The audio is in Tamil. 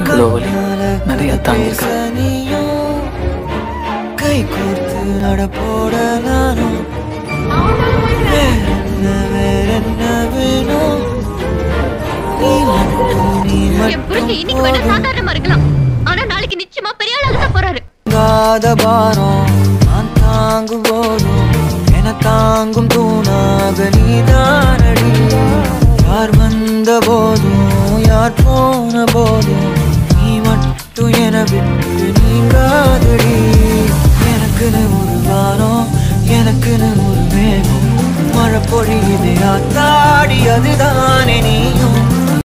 இவ்வளோ வலி நிறைய தாங்கியிருக்காரு நீயும் கை கோர்த்து நடப்போட நானும் வேறென்ன வேறென்ன வேணும் நீ மட்டும் நீ என் புருஷன் இன்னைக்கு வேணா மட்டும் சாதாரணமா இருக்கலாம் ஆனா நாளைக்கு நிச்சயமா பெரிய ஆளாக தான் போறாரு தாங்காத பாரம் நான் தாங்கும் போதும் என தாங்கும் தூணாக நீதானடி யார் வந்த போதும் யார் போன போதும் நீ மட்டும் என விட்டு நீங்காதடி எனக்குன்னு ஒரு வானம் எனக்குன்னு ஒரு மேகம் மழை பொழியுது ஆத்தாடி அதுதானே நீயும்